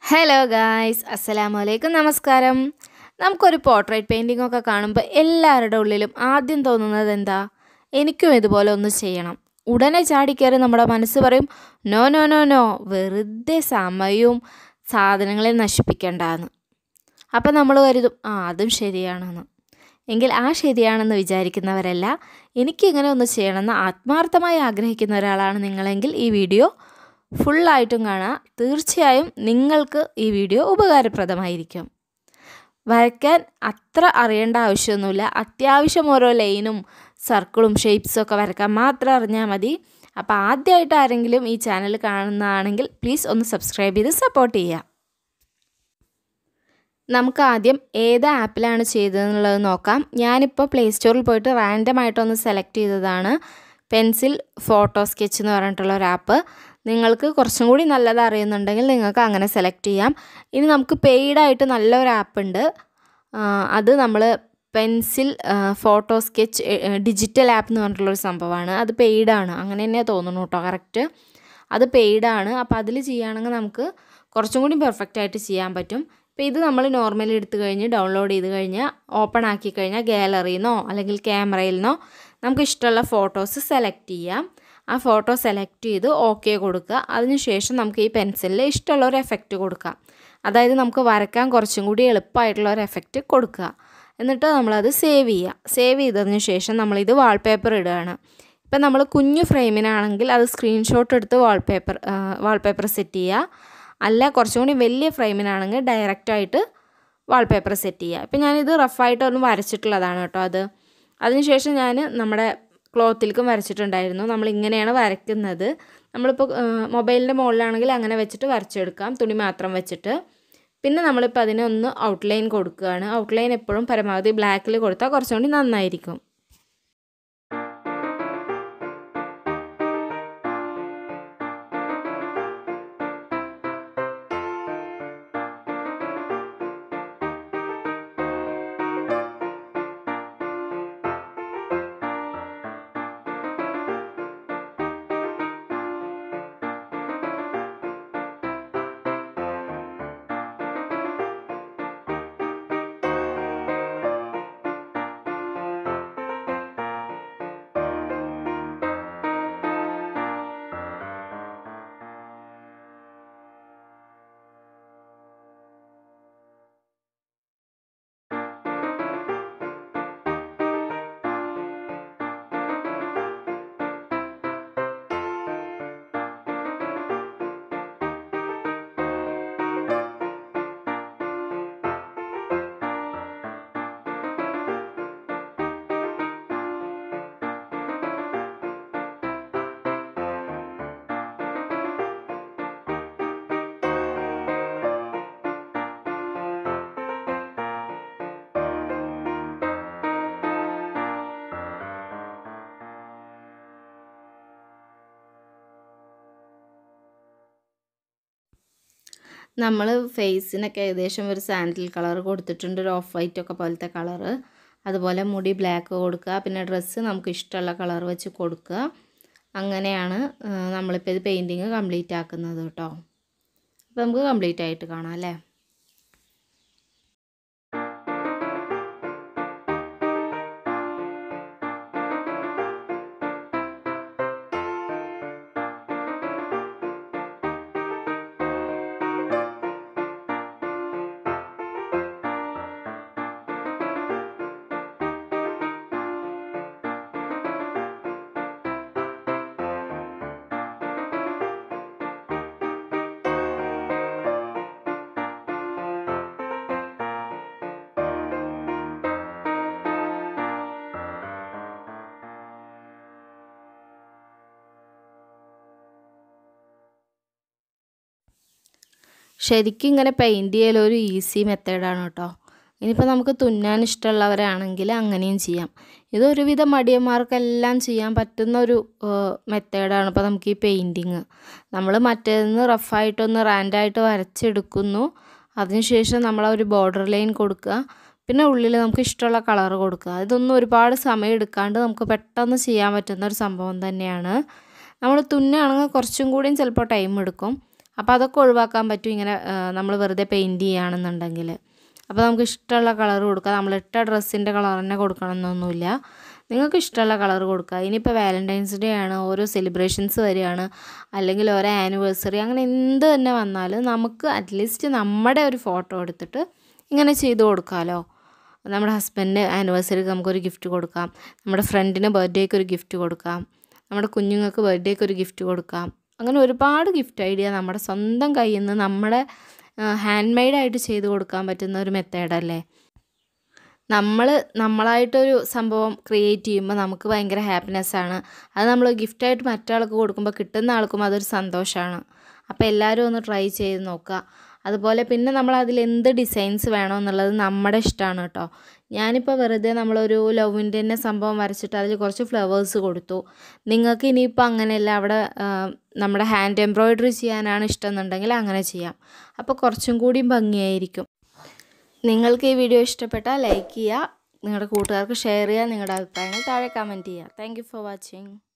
hello guys അസ്സലാമു അലൈക്കും നമസ്കാരം നമുക്കൊരു പോർട്രേറ്റ് പെയിൻറ്റിംഗ് ഒക്കെ കാണുമ്പോൾ എല്ലാവരുടെ ഉള്ളിലും ആദ്യം തോന്നുന്നത് എന്താ എനിക്കും ഇതുപോലെ ഒന്ന് ചെയ്യണം ഉടനെ ചാടിക്കയറി നമ്മുടെ മനസ്സ് പറയും നോ നോ നോ നോ വെറുതെ സമയവും സാധനങ്ങളെ നശിപ്പിക്കണ്ടെന്ന് അപ്പം നമ്മൾ കരുതും ആ അതും ശരിയാണെന്ന് എങ്കിൽ ആ ശരിയാണെന്ന് വിചാരിക്കുന്നവരല്ല എനിക്കിങ്ങനെ ഒന്ന് ചെയ്യണമെന്ന് ആത്മാർത്ഥമായി ആഗ്രഹിക്കുന്ന ഒരാളാണ് നിങ്ങളെങ്കിൽ ഈ വീഡിയോ ഫുള്ളായിട്ടും കാണാം തീർച്ചയായും നിങ്ങൾക്ക് ഈ വീഡിയോ ഉപകാരപ്രദമായിരിക്കും വരയ്ക്കാൻ അത്ര അറിയേണ്ട ആവശ്യമൊന്നുമില്ല അത്യാവശ്യം ഓരോ ലൈനും സർക്കിളും ഷേപ്സും ഒക്കെ വരയ്ക്കാൻ മാത്രം അറിഞ്ഞാൽ മതി അപ്പോൾ ആദ്യമായിട്ട് ആരെങ്കിലും ഈ ചാനൽ കാണുന്നതാണെങ്കിൽ പ്ലീസ് ഒന്ന് സബ്സ്ക്രൈബ് ചെയ്ത് സപ്പോർട്ട് ചെയ്യുക നമുക്ക് ആദ്യം ഏത് ആപ്പിലാണ് ചെയ്തതെന്നുള്ളത് നോക്കാം ഞാനിപ്പോൾ പ്ലേ സ്റ്റോറിൽ പോയിട്ട് റാൻഡമായിട്ടൊന്ന് സെലക്ട് ചെയ്തതാണ് പെൻസിൽ ഫോട്ടോ സ്കെച്ച് എന്ന് പറഞ്ഞിട്ടുള്ള ഒരു ആപ്പ് നിങ്ങൾക്ക് കുറച്ചും കൂടി നല്ലത് അറിയുന്നുണ്ടെങ്കിൽ നിങ്ങൾക്ക് അങ്ങനെ സെലക്ട് ചെയ്യാം ഇനി നമുക്ക് പെയ്ഡായിട്ട് നല്ലൊരു ആപ്പ് ഉണ്ട് അത് നമ്മൾ pencil photo sketch digital app എന്ന് പറഞ്ഞിട്ടുള്ളൊരു സംഭവമാണ് അത് പെയ്ഡാണ് അങ്ങനെ തന്നെ തോന്നുന്നു കേട്ടോ കറക്റ്റ് അത് പെയ്ഡാണ് അപ്പോൾ അതിൽ ചെയ്യുകയാണെങ്കിൽ നമുക്ക് കുറച്ചും കൂടി പെർഫെക്റ്റ് ആയിട്ട് ചെയ്യാൻ പറ്റും അപ്പോൾ ഇത് നമ്മൾ നോർമലി എടുത്തു കഴിഞ്ഞ് ഡൗൺലോഡ് ചെയ്ത് കഴിഞ്ഞാൽ ഓപ്പൺ ആക്കി കഴിഞ്ഞാൽ ഗാലറിയിൽ നിന്നോ അല്ലെങ്കിൽ ക്യാമറയിൽ നിന്നോ നമുക്ക് ഇഷ്ടമുള്ള ഫോട്ടോസ് സെലക്ട് ചെയ്യാം ആ ഫോട്ടോ സെലക്ട് ചെയ്ത് ഓക്കെ കൊടുക്കുക അതിനുശേഷം നമുക്ക് ഈ പെൻസിലിൽ ഇഷ്ടമുള്ള ഒരു എഫക്റ്റ് കൊടുക്കാം അതായത് നമുക്ക് വരയ്ക്കാൻ കുറച്ചും കൂടി എളുപ്പമായിട്ടുള്ള ഒരു എഫക്റ്റ് കൊടുക്കുക എന്നിട്ട് നമ്മളത് സേവ് ചെയ്യുക സേവ് ചെയ്തതിന് ശേഷം നമ്മളിത് വാൾപേപ്പർ ഇടുകയാണ് ഇപ്പം നമ്മൾ കുഞ്ഞു ഫ്രെയിമിനാണെങ്കിൽ അത് സ്ക്രീൻഷോട്ട് എടുത്ത് വാൾപേപ്പർ വാൾപേപ്പർ സെറ്റ് ചെയ്യുക അല്ല കുറച്ചും കൂടി വലിയ ഫ്രെയിമിനാണെങ്കിൽ ഡയറക്റ്റായിട്ട് വാൾപേപ്പർ സെറ്റ് ചെയ്യുക ഇപ്പം ഞാനിത് റഫായിട്ട് ഒന്ന് വരച്ചിട്ടുള്ളതാണ് കേട്ടോ അത് അതിനുശേഷം ഞാൻ നമ്മുടെ ക്ലോത്തിലേക്കും വരച്ചിട്ടുണ്ടായിരുന്നു നമ്മൾ ഇങ്ങനെയാണ് വരയ്ക്കുന്നത് നമ്മളിപ്പോൾ മൊബൈലിൻ്റെ മുകളിലാണെങ്കിൽ അങ്ങനെ വെച്ചിട്ട് വരച്ചെടുക്കാം തുണി മാത്രം വെച്ചിട്ട് പിന്നെ നമ്മളിപ്പോൾ അതിനെ ഒന്ന് ഔട്ട്ലൈൻ കൊടുക്കുകയാണ് ഔട്ട്ലൈൻ എപ്പോഴും പരമാവധി ബ്ലാക്കിൽ കൊടുത്താൽ കുറച്ചും കൂടി നന്നായിരിക്കും നമ്മൾ ഫേസിനൊക്കെ ഏകദേശം ഒരു സാൻഡിൽ കളർ കൊടുത്തിട്ടുണ്ട് ഒരു ഓഫ് വൈറ്റ് ഒക്കെ പോലത്തെ കളറ് അതുപോലെ മുടി ബ്ലാക്ക് കൊടുക്കുക പിന്നെ ഡ്രസ്സ് നമുക്ക് ഇഷ്ടമുള്ള കളർ വെച്ച് കൊടുക്കുക അങ്ങനെയാണ് നമ്മളിപ്പോൾ ഇത് പെയിൻറ്റിങ് കംപ്ലീറ്റ് ആക്കുന്നത് കേട്ടോ അപ്പോൾ നമുക്ക് കംപ്ലീറ്റ് ആയിട്ട് കാണാം അല്ലേ ശരിക്കും ഇങ്ങനെ പെയിൻറ്റ് ചെയ്യൽ ഒരു ഈസി മെത്തേഡാണ് കേട്ടോ ഇനിയിപ്പോൾ നമുക്ക് തുന്നാൻ ഇഷ്ടമുള്ളവരാണെങ്കിൽ അങ്ങനെയും ചെയ്യാം ഇത് ഒരുവിധ മടിയന്മാർക്കെല്ലാം ചെയ്യാൻ പറ്റുന്ന ഒരു മെത്തേഡാണ് ഇപ്പോൾ നമുക്ക് ഈ പെയിൻറ്റിങ് നമ്മൾ മറ്റേന്ന് റഫായിട്ടൊന്ന് റാൻഡായിട്ട് വരച്ചെടുക്കുന്നു അതിനുശേഷം നമ്മൾ ഒരു ബോർഡർ ലൈൻ കൊടുക്കുക പിന്നെ ഉള്ളിൽ നമുക്ക് ഇഷ്ടമുള്ള കളർ കൊടുക്കുക ഇതൊന്നും ഒരുപാട് സമയം എടുക്കാണ്ട് നമുക്ക് പെട്ടെന്ന് ചെയ്യാൻ പറ്റുന്ന ഒരു സംഭവം തന്നെയാണ് നമ്മൾ തുന്നുകയാണെങ്കിൽ കുറച്ചും കൂടിയും ചിലപ്പോൾ ടൈം എടുക്കും അപ്പോൾ അതൊക്കെ ഒഴിവാക്കാൻ പറ്റും ഇങ്ങനെ നമ്മൾ വെറുതെ പെയിൻറ്റ് ചെയ്യുകയാണെന്നുണ്ടെങ്കിൽ അപ്പോൾ നമുക്ക് ഇഷ്ടമുള്ള കളർ കൊടുക്കാം നമ്മൾ ഇട്ട ഡ്രസ്സിൻ്റെ കളർ തന്നെ കൊടുക്കണം എന്നൊന്നുമില്ല നിങ്ങൾക്ക് ഇഷ്ടമുള്ള കളർ കൊടുക്കുക ഇനിയിപ്പോൾ വാലൻറ്റൈൻസ് ഡേ ആണ് ഓരോ സെലിബ്രേഷൻസ് വരികയാണ് അല്ലെങ്കിൽ ഓരോ ആനിവേഴ്സറി അങ്ങനെ എന്ത് തന്നെ വന്നാലും നമുക്ക് അറ്റ്ലീസ്റ്റ് നമ്മുടെ ഒരു ഫോട്ടോ എടുത്തിട്ട് ഇങ്ങനെ ചെയ്ത് കൊടുക്കാമല്ലോ നമ്മുടെ ഹസ്ബൻഡിന് ആനിവേഴ്സറിക്ക് നമുക്കൊരു ഗിഫ്റ്റ് കൊടുക്കാം നമ്മുടെ ഫ്രണ്ടിന് ബർത്ത്ഡേക്ക് ഒരു ഗിഫ്റ്റ് കൊടുക്കാം നമ്മുടെ കുഞ്ഞുങ്ങൾക്ക് ബർത്ത്ഡേക്ക് ഒരു ഗിഫ്റ്റ് കൊടുക്കാം അങ്ങനെ ഒരുപാട് ഗിഫ്റ്റ് ഐഡിയ നമ്മുടെ സ്വന്തം കയ്യിൽ നിന്ന് നമ്മുടെ ഹാൻഡ് മെയ്ഡായിട്ട് ചെയ്ത് കൊടുക്കാൻ പറ്റുന്ന ഒരു മെത്തേഡല്ലേ നമ്മൾ നമ്മളായിട്ടൊരു സംഭവം ക്രിയേറ്റ് ചെയ്യുമ്പോൾ നമുക്ക് ഭയങ്കര ഹാപ്പിനെസ്സാണ് അത് നമ്മൾ ഗിഫ്റ്റായിട്ട് മറ്റാൾക്ക് കൊടുക്കുമ്പോൾ കിട്ടുന്ന ആൾക്കും അതൊരു സന്തോഷമാണ് അപ്പോൾ എല്ലാവരും ഒന്ന് ട്രൈ ചെയ്ത് നോക്കുക അതുപോലെ പിന്നെ നമ്മൾ അതിൽ എന്ത് ഡിസൈൻസ് വേണം എന്നുള്ളത് നമ്മുടെ ഇഷ്ടമാണ് കേട്ടോ ഞാനിപ്പോൾ വെറുതെ നമ്മളൊരു ലവിൻ്റെ തന്നെ സംഭവം വരച്ചിട്ട് അതിൽ കുറച്ച് ഫ്ലവേഴ്സ് കൊടുത്തു നിങ്ങൾക്ക് ഇനിയിപ്പോൾ അങ്ങനെയല്ല അവിടെ നമ്മുടെ ഹാൻഡ് എംബ്രോയ്ഡറി ചെയ്യാനാണ് ഇഷ്ടം എന്നുണ്ടെങ്കിൽ അങ്ങനെ ചെയ്യാം അപ്പോൾ കുറച്ചും കൂടി ഭംഗിയായിരിക്കും നിങ്ങൾക്ക് ഈ വീഡിയോ ഇഷ്ടപ്പെട്ടാൽ ലൈക്ക് ചെയ്യുക നിങ്ങളുടെ കൂട്ടുകാർക്ക് ഷെയർ ചെയ്യുക നിങ്ങളുടെ അഭിപ്രായങ്ങൾ താഴെ കമൻറ്റ് ചെയ്യുക താങ്ക് ഫോർ വാച്ചിങ്